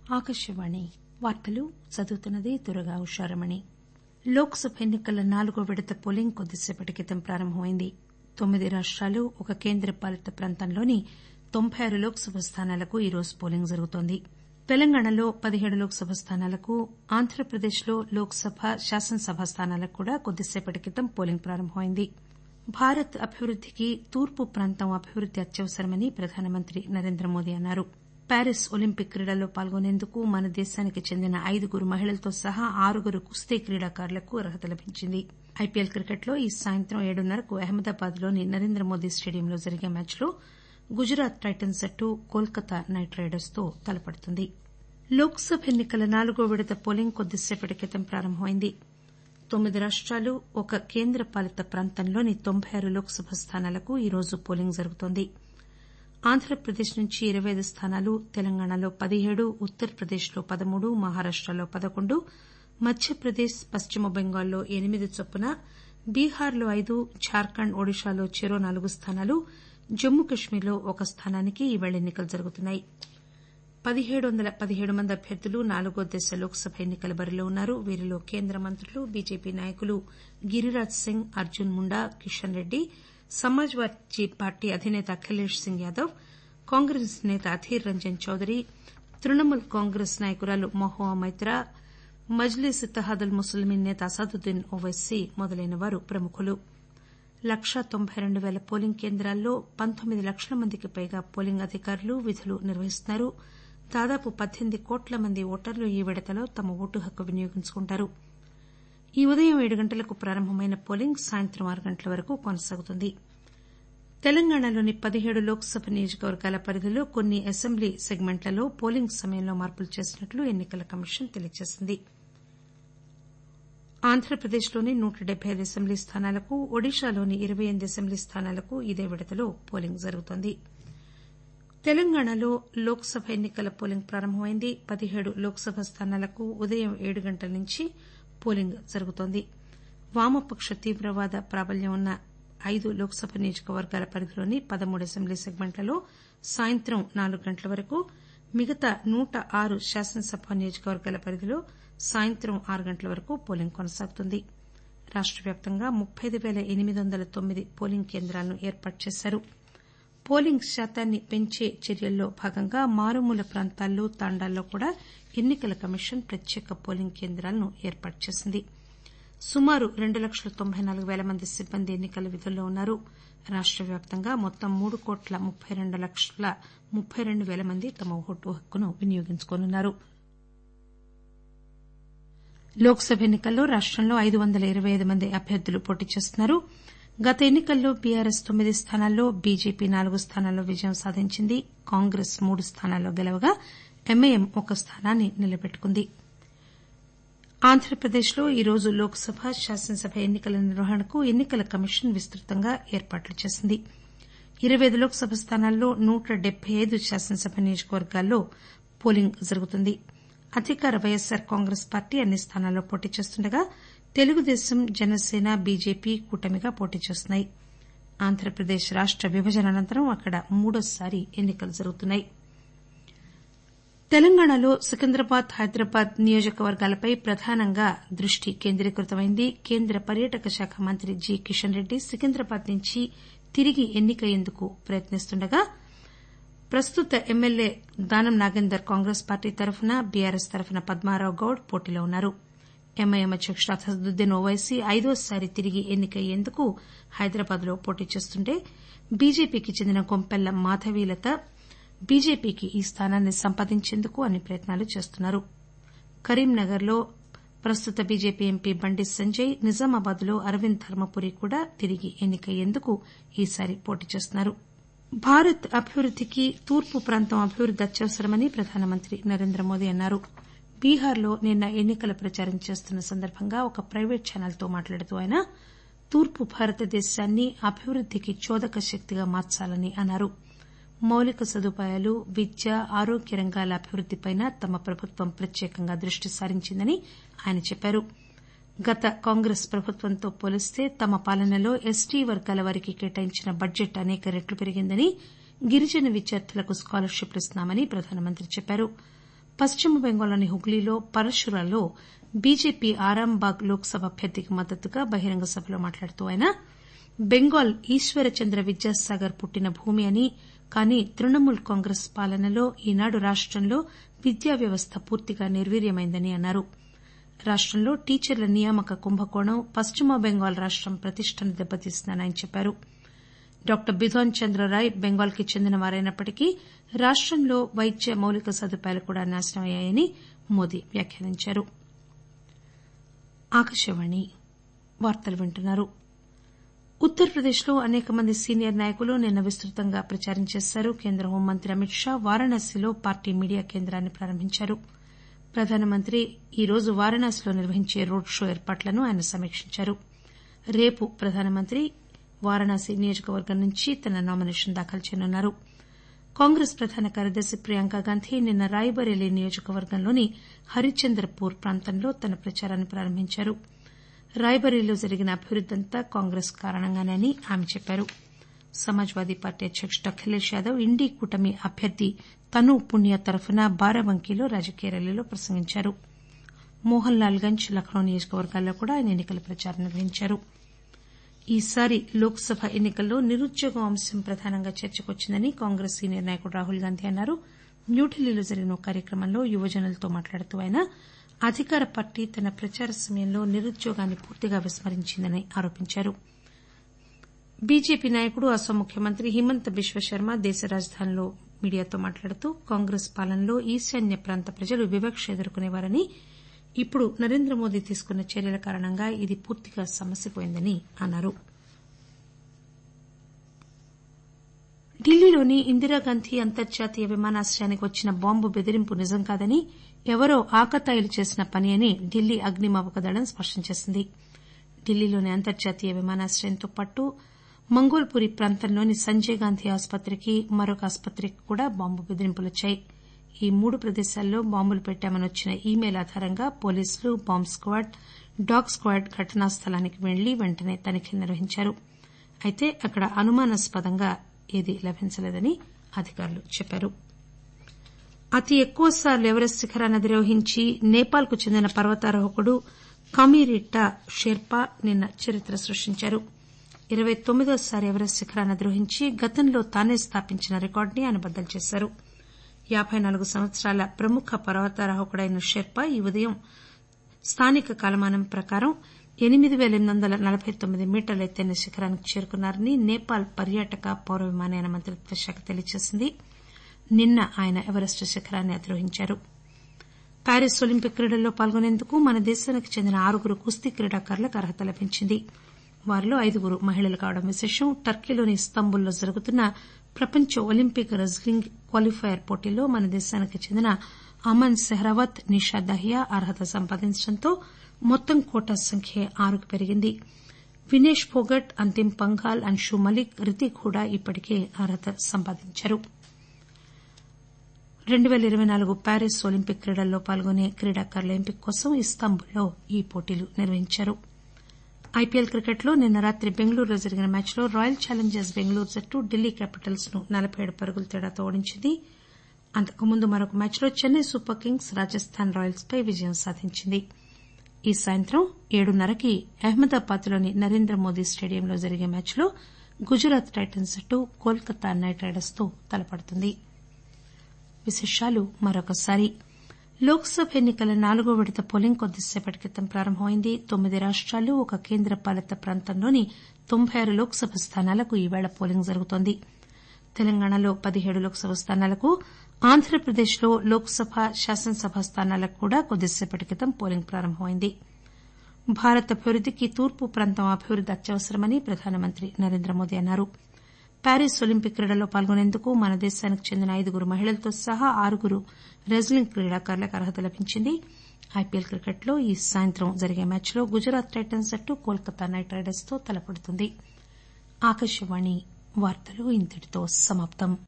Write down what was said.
ఆకాశవాణి వార్తలు చదువుతున్నది దుర్గా ఉషారమణి లోక్ సభ ఎన్నికల నాలుగో విడత పోలింగ్ కొద్దిసేపటి క్రితం ప్రారంభమైంది తొమ్మిది రాష్టాలు ఒక కేంద్ర పాలిత ప్రాంతంలోని తొంభై ఆరు లోక్ సభ స్థానాలకు ఈరోజు పోలింగ్ జరుగుతోంది తెలంగాణలో పదిహేడు లోక్ సభ స్థానాలకు ఆంధ్రప్రదేశ్ లో లోక్ సభ శాసనసభ స్థానాలకు కూడా కొద్దిసేపటి క్రితం పోలింగ్ ప్రారంభమైంది భారత్ అభివృద్దికి తూర్పు ప్రాంతం అభివృద్ది అత్యవసరమని ప్రధానమంత్రి నరేంద్రమోదీ అన్నారు ప్యారిస్ ఒలింపిక్ క్రీడల్లో పాల్గొనేందుకు మన దేశానికి చెందిన ఐదుగురు మహిళలతో సహా ఆరుగురు కుస్తీ క్రీడాకారులకు అర్హత లభించింది ఐపీఎల్ క్రికెట్లో ఈ సాయంత్రం ఏడున్నరకు అహ్మదాబాద్ లోని నరేంద్రమోదీ స్టేడియంలో జరిగే మ్యాచ్లో గుజరాత్ టైటన్స్ జట్టు కోల్కతా నైట్ రైడర్స్ తో తలపడుతుంది లోక్ సభ ఎన్నికల నాలుగో విడత పోలింగ్ కొద్దిసేపటి క్రితం ప్రారంభమైంది తొమ్మిది రాష్టాలు ఒక కేంద్ర పాలిత ప్రాంతంలోని తొంభై ఆరు లోక్ సభ స్థానాలకు ఈరోజు పోలింగ్ జరుగుతోంది ఆంధ్రప్రదేశ్ నుంచి ఇరవై ఐదు స్థానాలు తెలంగాణలో పదిహేడు ఉత్తరప్రదేశ్ లో పదమూడు మహారాష్టలో పదకొండు మధ్యప్రదేశ్ పశ్చిమ బెంగాల్లో ఎనిమిది చొప్పున బీహార్లో ఐదు జార్ఖండ్ ఒడిశాలో చెరో నాలుగు స్థానాలు జమ్మూ కశ్మీర్లో ఒక స్థానానికి ఈరోజు ఎన్నికలు జరుగుతున్నాయి పదిహేడు వందల పదిహేడు మంది అభ్యర్థులు నాలుగో దశ లోక్ సభ ఎన్నికల బరిలో ఉన్నారు వీరిలో కేంద్ర మంత్రులు బీజేపీ నాయకులు గిరిరాజ్ సింగ్ అర్జున్ ముండా కిషన్ రెడ్డి సమాజ్ వాదీ పార్టీ అధినేత అఖిలేష్ సింగ్ యాదవ్ కాంగ్రెస్ నేత అధీర్ రంజన్ చౌదరి తృణమూల్ కాంగ్రెస్ నాయకురాలు మహువా మొయిత్రా మజ్లీస్ ఇత్తహాదుల్ ముస్లిమీన్ నేత అసదుద్దీన్ ఓపైసీ మొదలైన వారు ప్రముఖులు లక్షా తొంభై రెండు పేల పోలింగ్ కేంద్రాల్లో పంతొమ్మిది లక్షల మందికి పైగా పోలింగ్ అధికారులు విధులు నిర్వహిస్తున్నారు దాదాపు పద్దెనిమిది కోట్ల మంది ఓటర్లు ఈ విడతలో తమ ఓటు హక్కు వినియోగించుకుంటారు ఈ ఉదయం ఏడు గంటలకు ప్రారంభమైన పోలింగ్ సాయంత్రం ఆరు గంటల వరకు కొనసాగుతుంది తెలంగాణలోని పదిహేడు లోక్ సభ నియోజకవర్గాల పరిధిలో కొన్ని అసెంబ్లీ సెగ్మెంట్లలో పోలింగ్ సమయంలో మార్పులు చేసినట్లు ఎన్నికల కమిషన్ తెలియజేసింది ఆంధ్రప్రదేశ్లోని నూట డెబ్బై ఐదు అసెంబ్లీ స్థానాలకు ఒడిశాలోని ఇరవై ఎనిమిది అసెంబ్లీ స్థానాలకు ఇదే విడతలో పోలింగ్ జరుగుతోంది తెలంగాణలో లోక్ సభ ఎన్నికల పోలింగ్ ప్రారంభమైంది పదిహేడు లోక్ సభ స్థానాలకు ఉదయం ఏడు గంటల నుంచి పోలింగ్ జరుగుతోంది వామపక్ష తీవ్రవాద ప్రాబల్యం ఉన్న ఐదు లోక్ సభ నియోజకవర్గాల పరిధిలోని పదమూడు అసెంబ్లీ సెగ్మెంట్లలో సాయంత్రం నాలుగు గంటల వరకు మిగతా నూట ఆరు శాసనసభ నియోజకవర్గాల పరిధిలో సాయంత్రం ఆరు గంటల వరకు పోలింగ్ కొనసాగుతుంది రాష్ట వ్యాప్తంగా ముప్పై అయిదు పేల ఎనిమిది వందల తొమ్మిది పోలింగ్ కేంద్రాలను ఏర్పాటు చేశారు పోలింగ్ శాతాన్ని పెంచే చర్యల్లో భాగంగా మారుమూల ప్రాంతాల్లో తాండాల్లో కూడా ఎన్నికల కమిషన్ ప్రత్యేక పోలింగ్ కేంద్రాలను ఏర్పాటు చేసింది సుమారు రెండు లక్షల తొంభై నాలుగు పేల మంది సిబ్బంది ఎన్నికల విధుల్లో ఉన్నారు రాష్ట వ్యాప్తంగా మొత్తం మూడు కోట్ల ముప్పై రెండు లక్షల ముప్పై రెండు పేల మంది తమ ఓటు హక్కును వినియోగించుకోనున్నారు లోక్ సభ ఎన్నికల్లో రాష్టంలో ఐదు వందల ఇరవై ఐదు మంది అభ్యర్థులు పోటీ చేస్తున్నారు గత ఎన్నికల్లో బీఆర్ఎస్ తొమ్మిది స్థానాల్లో బీజేపీ నాలుగు స్థానాల్లో విజయం సాధించింది కాంగ్రెస్ మూడు స్థానాల్లో గెలవగా ఎంఐఎం ఒక స్థానాన్ని నిలబెట్టుకుంది ఆంధ్రప్రదేశ్లో ఈరోజు లోక్ సభ శాసనసభ ఎన్నికల నిర్వహణకు ఎన్నికల కమిషన్ విస్తృతంగా ఏర్పాట్లు చేసింది ఇరవై ఐదు లోక్ సభ స్థానాల్లో నూట డెబ్బై ఐదు శాసనసభ నియోజకవర్గాల్లో పోలింగ్ జరుగుతుంది అధికార వైఎస్సార్ కాంగ్రెస్ పార్టీ అన్ని స్థానాల్లో పోటీ చేస్తుండగా తెలుగుదేశం జనసేన బీజేపీ కూటమిగా పోటీ చేస్తున్నాయి ఆంధ్రప్రదేశ్ రాష్ట విభజన అనంతరం అక్కడ మూడోసారి ఎన్నికలు జరుగుతున్నాయి తెలంగాణలో సికింద్రాబాద్ హైదరాబాద్ నియోజకవర్గాలపై ప్రధానంగా దృష్టి కేంద్రీకృతమైంది కేంద్ర పర్యాటక శాఖ మంత్రి జి కిషన్ రెడ్డి సికింద్రాబాద్ నుంచి తిరిగి ఎన్నికయ్యేందుకు ప్రయత్నిస్తుండగా ప్రస్తుత ఎమ్మెల్యే దానం నాగేందర్ కాంగ్రెస్ పార్టీ తరఫున బీఆర్ఎస్ తరఫున పద్మారావు గౌడ్ పోటీలో ఉన్నారు ఎంఐఎం అధ్యకుడు అసదుద్దీన్ ఓవైసీ ఐదోసారి తిరిగి ఎన్నికయ్యేందుకు హైదరాబాద్ లో పోటీ చేస్తుంటే బీజేపీకి చెందిన కొంపెల్ల మాధవీలత బీజేపీకి ఈ స్థానాన్ని సంపాదించేందుకు అన్ని ప్రయత్నాలు చేస్తున్నారు కరీంనగర్ లో ప్రస్తుత బీజేపీ ఎంపీ బండి సంజయ్ నిజామాబాద్ లో అరవింద్ ధర్మపురి కూడా తిరిగి ఎన్నికయ్యేందుకు ఈసారి పోటీ చేస్తున్నారు భారత్ అభివృద్దికి తూర్పు ప్రాంతం అభివృద్ది అత్యవసరమని ప్రధానమంత్రి నరేంద్రమోదీ అన్నారు బీహార్లో నిన్న ఎన్నికల ప్రచారం చేస్తున్న సందర్భంగా ఒక ప్రైవేట్ ఛానల్తో మాట్లాడుతూ ఆయన తూర్పు భారతదేశాన్ని అభివృద్దికి చోదక శక్తిగా మార్చాలని అన్నారు మౌలిక సదుపాయాలు విద్య ఆరోగ్య రంగాల అభివృద్దిపై తమ ప్రభుత్వం ప్రత్యేకంగా దృష్టి సారించిందని ఆయన చెప్పారు గత కాంగ్రెస్ ప్రభుత్వంతో పోలిస్తే తమ పాలనలో ఎస్టీ వర్గాల వారికి కేటాయించిన బడ్జెట్ అసేక రెట్లు పెరిగిందని గిరిజన విద్యార్థులకు స్కాలర్షిప్లు ఇస్తున్నామని ప్రధానమంత్రి చెప్పారు పశ్చిమ బెంగాల్లోని హుగ్లీలో పరశురాలో బీజేపీ ఆరాంబాగ్ లోక్ సభ అభ్యర్థికి మద్దతుగా బహిరంగ సభలో మాట్లాడుతూ ఆయన బెంగాల్ ఈశ్వరచంద్ర విద్యాసాగర్ పుట్టిన భూమి అని కానీ తృణమూల్ కాంగ్రెస్ పాలనలో ఈనాడు రాష్టంలో విద్యా వ్యవస్థ పూర్తిగా నిర్వీర్యమైందని అన్నారు రాష్టంలో టీచర్ల నియామక కుంభకోణం పశ్చిమ బెంగాల్ రాష్టం ప్రతిష్టను దెబ్బతీసిందని ఆయన చెప్పారు డాక్టర్ బిధాన్ చంద్రరాయ్ బెంగాల్ కి చెందినవారైనప్పటికీ రాష్టంలో వైద్య మౌలిక సదుపాయాలు కూడా నాశనమయ్యాయని మోదీ వ్యాఖ్యానించారు ఉత్తరప్రదేశ్ లో అనేక మంది సీనియర్ నాయకులు నిన్న విస్తృతంగా ప్రచారం చేశారు కేంద్ర హోంమంత్రి అమిత్ షా వారణాసిలో పార్టీ మీడియా కేంద్రాన్ని ప్రారంభించారు ప్రధానమంత్రి ఈరోజు వారణాసిలో నిర్వహించే రోడ్ షో ఏర్పాట్లను ఆయన సమీక్షించారు రేపు ప్రధానమంత్రి వారణాసి నియోజకవర్గం నుంచి తన నామినేషన్ దాఖలు చేయనున్నారు కాంగ్రెస్ ప్రధాన కార్యదర్శి ప్రియాంకాగాంధీ నిన్న రాయ్బరేలీ నియోజకవర్గంలోని హరిచంద్రపూర్ ప్రాంతంలో తన ప్రచారాన్ని ప్రారంభించారు రాయ్బరేలీలో జరిగిన అభివృద్దంతా కాంగ్రెస్ కారణంగానే అని ఆమె చెప్పారు సమాజ్వాదీ పార్టీ అధ్యకుడు అఖిలేష్ యాదవ్ ఇండీ కూటమి అభ్యర్థి తనూ పునియా తరఫున బారాబంకీలో రాజకీయ ర్యాలీలో ప్రసంగించారు మోహన్ లాల్ గంజ్ లక్నో నియోజకవర్గాల్లో కూడా ఆయన ఎన్నికల ప్రచారం నిర్వహించారు ఈసారి లోక్ సభ ఎన్నికల్లో నిరుద్యోగం అంశం ప్రధానంగా చర్చకొచ్చిందని కాంగ్రెస్ సీనియర్ నాయకుడు రాహుల్ గాంధీ అన్నారు న్యూఢిల్లీలో జరిగిన ఓ కార్యక్రమంలో యువజనులతో మాట్లాడుతూ ఆయన అధికార పార్టీ తన ప్రచార సమయంలో నిరుద్యోగాన్ని పూర్తిగా విస్మరించిందని ఆరోపించారు బీజేపీ నాయకుడు అస్సాం ముఖ్యమంత్రి హిమంత బిశ్వశర్మ దేశ రాజధానిలో మీడియాతో మాట్లాడుతూ కాంగ్రెస్ పాలనలో ఈశాన్య ప్రాంత ప్రజలు వివక్ష ఎదుర్కొనేవారని ఇప్పుడు నరేంద్రమోదీ తీసుకున్న చర్యల కారణంగా ఇది పూర్తిగా సమసిపోయిందని అన్నారు ఢిల్లీలోని ఇందిరాగాంధీ అంతర్జాతీయ విమానాశ్రయానికి వచ్చిన బాంబు బెదిరింపు నిజం కాదని ఎవరో ఆకతాయిలు చేసిన పని అని ఢిల్లీ అగ్నిమాపక దళం స్పష్టం చేసింది ఢిల్లీలోని అంతర్జాతీయ విమానాశ్రయంతో పాటు మంగోల్పురి ప్రాంతంలోని సంజయ్ గాంధీ ఆసుపత్రికి మరొక ఆసుపత్రికి కూడా బాంబు బెదిరింపులొచ్చాయి ఈ మూడు ప్రదేశాల్లో బాంబులు పెట్టామని వచ్చిన ఈ మెయిల్ ఆధారంగా పోలీసులు బాంబ్ స్క్వాడ్ డాగ్ స్క్వాడ్ ఘటనా స్థలానికి పెళ్లి వెంటనే తనిఖీలు నిర్వహించారు అయితే అక్కడ అనుమానాస్పదంగా ఏదీ లభించలేదని అధికారులు చెప్పారు అతి ఎక్కువసార్లు ఎవరెస్ట్ శిఖరాన్ని అధిరోహించి నేపాల్ కు చెందిన పర్వతారోహకుడు కమిరిట్టా షెర్పా నిన్న చరిత్ర సృష్టించారు ఇరవై తొమ్మిదోసారి ఎవరెస్ట్ శిఖరాన్ని అధిరోహించి గతంలో తానే స్థాపించిన రికార్డుని ఆయన బద్దలు చేశారు యాబై నాలుగు సంవత్సరాల ప్రముఖ పర్వతారోహకుడైన షెర్పా ఈ ఉదయం స్థానిక కాలమానం ప్రకారం ఎనిమిది పేల ఎనిమిది వందల నలబై తొమ్మిది మీటర్ల ఎత్తైన శిఖరానికి చేరుకున్నారని నేపాల్ పర్యాటక పౌర విమానయాన మంత్రిత్వ శాఖ తెలియజేసింది నిన్న ఆయన ఎవరెస్ట్ శిఖరాన్ని అధిరోహించారు ప్యారిస్ ఒలింపిక్ క్రీడల్లో పాల్గొనేందుకు మన దేశానికి చెందిన ఆరుగురు కుస్తీ క్రీడాకారులకు అర్హత లభించింది వారిలో ఐదుగురు మహిళలు కావడం విశేషం టర్కీలోని ఇస్తాంబుల్లో జరుగుతున్న ప్రపంచ ఒలింపిక్ రెజ్లింగ్ క్వాలిఫైయర్ పోటీల్లో మన దేశానికి చెందిన అమన్ సెహ్రావత్ నిషా దహియా అర్హత సంపాదించడంతో మొత్తం కోటా సంఖ్య ఆరుకు పెరిగింది వినేష్ ఫోగట్ అంతిమ్ పంఘాల్ అన్షు మలిక్ రితిక్ హుడా ఇప్పటికే అర్హత సంపాదించారు రెండు పేల ఇరవై నాలుగు ప్యారిస్ ఒలింపిక్ క్రీడల్లో పాల్గొనే క్రీడాకారుల ఎంపిక కోసం ఇస్తాంబుల్లో ఈ పోటీలు నిర్వహించారు ఐపీఎల్ క్రికెట్లో నిన్న రాత్రి బెంగళూరులో జరిగిన మ్యాచ్లో రాయల్ ఛాలెంజర్స్ బెంగళూరు జట్టు ఢిల్లీ క్యాపిటల్స్ ను నలబై ఏడు పరుగుల తేడాతో ఓడించింది అంతకుముందు మరొక మ్యాచ్లో Chennai Super Kings Rajasthan Royals పై విజయం సాధించింది ఈ సాయంత్రం ఏడున్నరకి అహ్మదాబాద్లోని నరేంద్రమోదీ స్టేడియంలో జరిగే మ్యాచ్లో గుజరాత్ టైటన్స్ జట్టు కోల్కతా నైట్ రైడర్స్ తో తలపడుతుంది లోక్ సభ ఎన్నికల నాలుగో విడత పోలింగ్ కొద్దిసేపటి క్రితం ప్రారంభమైంది తొమ్మిది రాష్టాలు ఒక కేంద్ర పాలిత ప్రాంతంలోని తొంభై ఆరు లోక్ సభ స్థానాలకు ఈవేళ పోలింగ్ జరుగుతోంది తెలంగాణలో పదిహేడు లోక్ సభ స్థానాలకు ఆంధ్రప్రదేశ్ లో లోక్ సభ శాసనసభ స్థానాలకు కూడా కొద్దిసేపటి క్రితం పోలింగ్ ప్రారంభమైంది భారత్ అభివృద్దికి తూర్పు ప్రాంతం అభివృద్ది అత్యవసరమని ప్రధానమంత్రి నరేంద్రమోదీ అన్నారు ప్యారిస్ ఒలింపిక్ క్రీడల్లో పాల్గొనేందుకు మన దేశానికి చెందిన ఐదుగురు మహిళలతో సహా ఆరుగురు రెజ్లింగ్ క్రీడాకారులకు అర్హత లభించింది ఐపీఎల్ క్రికెట్లో ఈ సాయంత్రం జరిగే మ్యాచ్లో గుజరాత్ టైటన్స్ జట్టు కోల్కతా నైట్ రైడర్స్ తో తలపడుతుంది